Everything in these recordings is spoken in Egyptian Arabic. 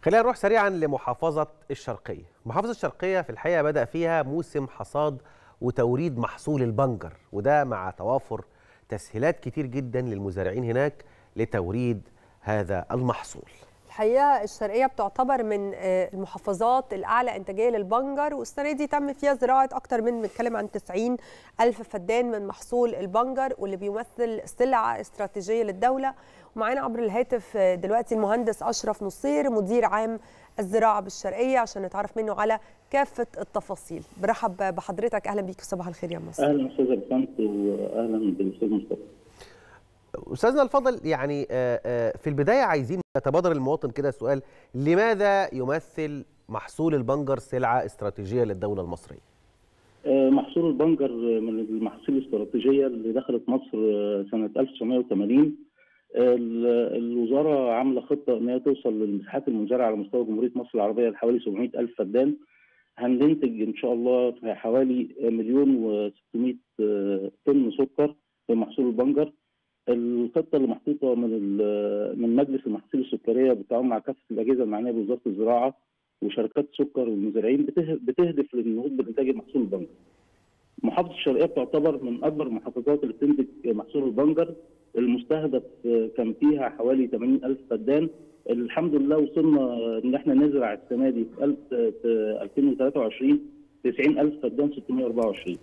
خلينا نروح سريعا لمحافظة الشرقية محافظة الشرقية في الحقيقة بدأ فيها موسم حصاد وتوريد محصول البنجر وده مع توافر تسهيلات كتير جدا للمزارعين هناك لتوريد هذا المحصول الحقيقه الشرقيه بتعتبر من المحافظات الاعلى انتاجيه للبنجر والسنه دي تم فيها زراعه اكثر من بنتكلم عن 90 الف فدان من محصول البنجر واللي بيمثل سلعه استراتيجيه للدوله ومعانا عبر الهاتف دلوقتي المهندس اشرف نصير مدير عام الزراعه بالشرقيه عشان نتعرف منه على كافه التفاصيل برحب بحضرتك اهلا بيك صباح الخير يا مصر اهلا استاذ بسنت واهلا بالاستاذ مصطفى استاذنا الفضل يعني في البدايه عايزين نتبادر المواطن كده سؤال لماذا يمثل محصول البنجر سلعه استراتيجيه للدوله المصريه؟ محصول البنجر من المحاصيل الاستراتيجيه اللي دخلت مصر سنه 1980 الوزاره عامله خطه ان هي توصل للمساحات المنزرعه على مستوى جمهوريه مصر العربيه لحوالي 700 الف فدان هننتج ان شاء الله في حوالي مليون و600 طن سكر في محصول البنجر الخطه اللي محطوطه من من مجلس المحاصيل السكريه بالتعاون مع كافه الاجهزه المعنيه بوزاره الزراعه وشركات السكر والمزارعين بتهدف للنهوض بانتاج محصول البنجر. محافظه الشرقيه بتعتبر من اكبر المحافظات اللي بتنتج محصول البنجر المستهدف كان فيها حوالي 80 الف فدان الحمد لله وصلنا ان احنا نزرع السنه دي في 2023 90 الف فدان 624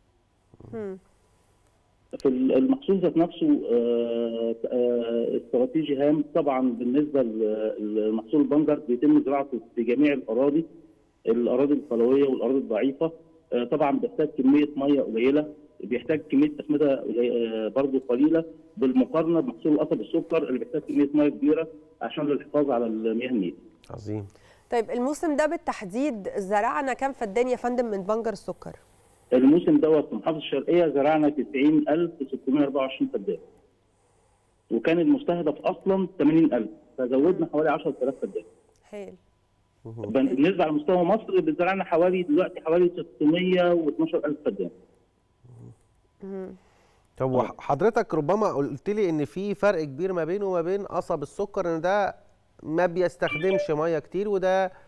في المحصول ذات نفسه استراتيجي هام طبعا بالنسبه لمحصول البنجر بيتم زراعته في جميع الاراضي الاراضي القلويه والاراضي الضعيفه طبعا بيحتاج كميه ميه قليله بيحتاج كميه اسمده برضه قليله بالمقارنه بمحصول قصب السكر اللي بيحتاج كميه ميه كبيره عشان الحفاظ على المياه النيل. عظيم. طيب الموسم ده بالتحديد زرعنا كام فدان يا فندم من بنجر السكر؟ الموسم دوت في محافظه الشرقيه زرعنا 90624 فدان. وكان المستهدف اصلا 80000 فزودنا حوالي 10000 فدان. هايل. بالنسبه على مستوى مصر بزرعنا حوالي دلوقتي حوالي 612000 فدان. طب حضرتك ربما قلت لي ان في فرق كبير ما بينه وما بين قصب السكر ان ده ما بيستخدمش ميه كتير وده آآ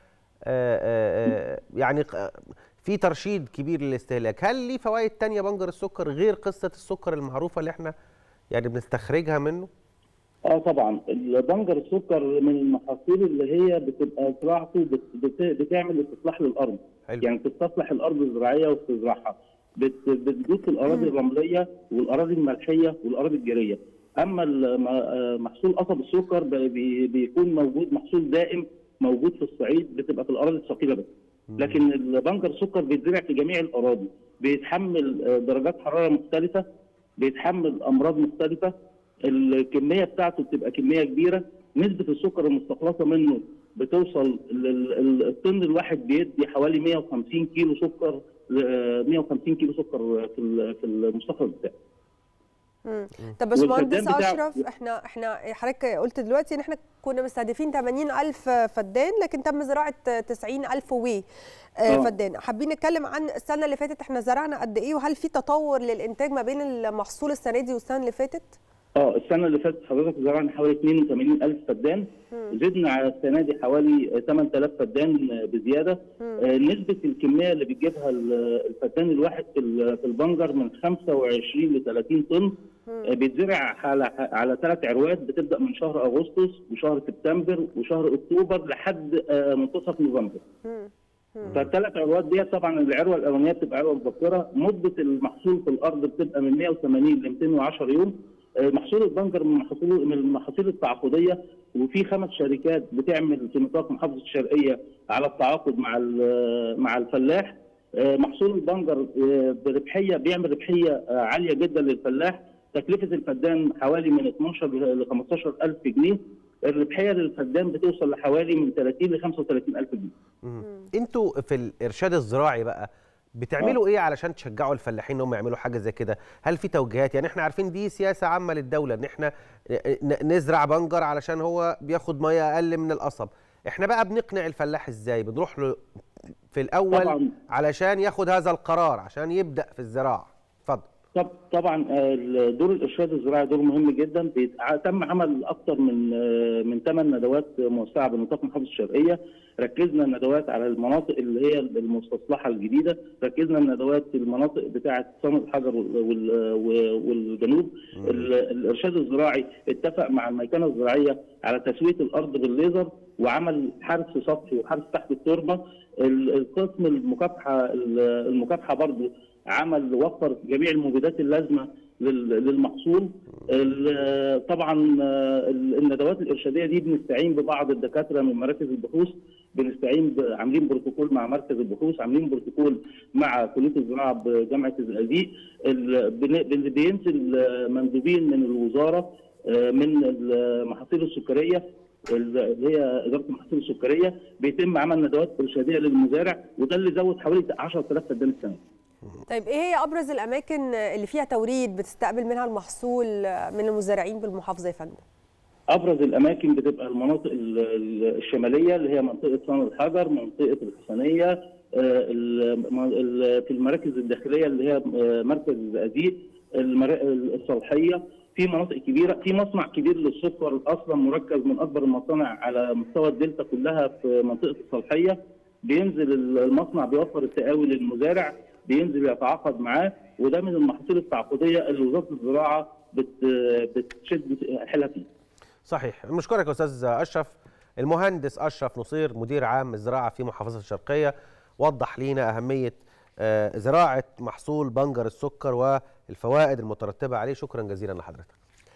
آآ يعني في ترشيد كبير للاستهلاك هل ليه فوائد تانية بنجر السكر غير قصه السكر المعروفه اللي احنا يعني بنستخرجها منه اه طبعا البنجر السكر من المحاصيل اللي هي بتبقى زراعته بتعمل استصلاح للارض حلو. يعني بتستصلح الارض الزراعيه وبتزرعها بتجود في الاراضي الرمليه والاراضي الملحيه والاراضي الجيريه اما محصول قصب السكر بيكون موجود محصول دائم موجود في الصعيد بتبقى في الاراضي الثقيله بس لكن البنجر السكر بيتزرع في جميع الاراضي بيتحمل درجات حراره مختلفه بيتحمل امراض مختلفه الكميه بتاعته بتبقى كميه كبيره نسبه السكر المستخلصه منه بتوصل الطن الواحد بيدي حوالي 150 كيلو سكر 150 كيلو سكر في في المستخلص بتاعه طب باشمهندس اشرف احنا احنا حضرتك قلت دلوقتي ان احنا كنا مستهدفين 80000 فدان لكن تم زراعه 90000 وي فدان حابين نتكلم عن السنه اللي فاتت احنا زرعنا قد ايه وهل في تطور للانتاج ما بين المحصول السنه دي والسنه اللي فاتت؟ اه السنه اللي فاتت حضرتك زرعنا حوالي 82000 فدان زدنا على السنه دي حوالي 8000 فدان بزياده آه نسبه الكميه اللي بتجيبها الفدان الواحد في البنجر من 25 ل 30 طن آه بيتزرع على على ثلاث عروات بتبدا من شهر اغسطس وشهر سبتمبر وشهر اكتوبر لحد آه منتصف نوفمبر فالثلاث عروات دي طبعا العروه الاولانيه بتبقى عروه مبكره مده المحصول في الارض بتبقى من 180 ل 210 يوم محصول البنجر من المحاصيل من المحاصيل التعاقديه وفي خمس شركات بتعمل في نطاق محافظه الشرقيه على التعاقد مع مع الفلاح محصول البنجر بربحيه بيعمل ربحيه عاليه جدا للفلاح تكلفه الفدان حوالي من 12 ل 15 الف جنيه الربحيه للفدان بتوصل لحوالي من 30 ل 35 الف جنيه انتوا في الارشاد الزراعي بقى بتعملوا ايه علشان تشجعوا الفلاحين ان هم يعملوا حاجه زي كده هل في توجيهات يعني احنا عارفين دي سياسه عامه للدوله ان احنا نزرع بنجر علشان هو بياخد ميه اقل من القصب احنا بقى بنقنع الفلاح ازاي بنروح له في الاول طبعاً. علشان ياخد هذا القرار عشان يبدا في الزراعه اتفضل طب طبعا آه، دور الارشاد الزراعي دور مهم جدا بيت- ع- تم عمل اكثر من آه، من ثمان ندوات موسعه بنطاق محافظه الشرقيه ركزنا الندوات على المناطق اللي هي المستصلحه الجديده ركزنا الندوات في المناطق بتاعه صامت الحجر وال- وال- والجنوب ال- الارشاد الزراعي اتفق مع الميكنه الزراعيه على تسويه الارض بالليزر وعمل حرث سطحي وحرث تحت التربه ال- القسم المكافحه المكافحه برضه عمل وفر جميع المبيدات اللازمه لل- للمحصول ال- طبعا آه، الندوات الارشاديه دي بنستعين ببعض الدكاتره من مراكز البحوث بنستعين ب- عاملين بروتوكول مع مركز البحوث عاملين بروتوكول مع كليه الزراعه بجامعه الزقازيق ال- بن- بن- بينزل آه، مندوبين من الوزاره آه، من المحاصيل السكريه اللي هي اداره المحاصيل السكريه بيتم عمل ندوات ارشاديه للمزارع وده اللي زود حوالي 10000 فدان السنه طيب ايه هي ابرز الاماكن اللي فيها توريد بتستقبل منها المحصول من المزارعين بالمحافظه يا فندم ابرز الاماكن بتبقى المناطق ال- ال- الشماليه اللي هي منطقه صن الحجر منطقه الحسنيه آه، ال- ال- في المراكز الداخليه اللي هي آه، مركز الزقازيق المرا- الصالحيه في مناطق كبيره في مصنع كبير للسكر اصلا مركز من اكبر المصانع على مستوى الدلتا كلها في منطقه الصالحيه بينزل المصنع بيوفر التقاوي للمزارع بينزل يتعاقد معاه وده من المحاصيل التعاقديه اللي وزاره الزراعه بت- بتشد حيلها فيه صحيح بنشكرك يا استاذ اشرف المهندس اشرف نصير مدير عام الزراعه في محافظه الشرقيه وضح لينا اهميه آه، زراعه محصول بنجر السكر والفوائد المترتبه عليه شكرا جزيلا لحضرتك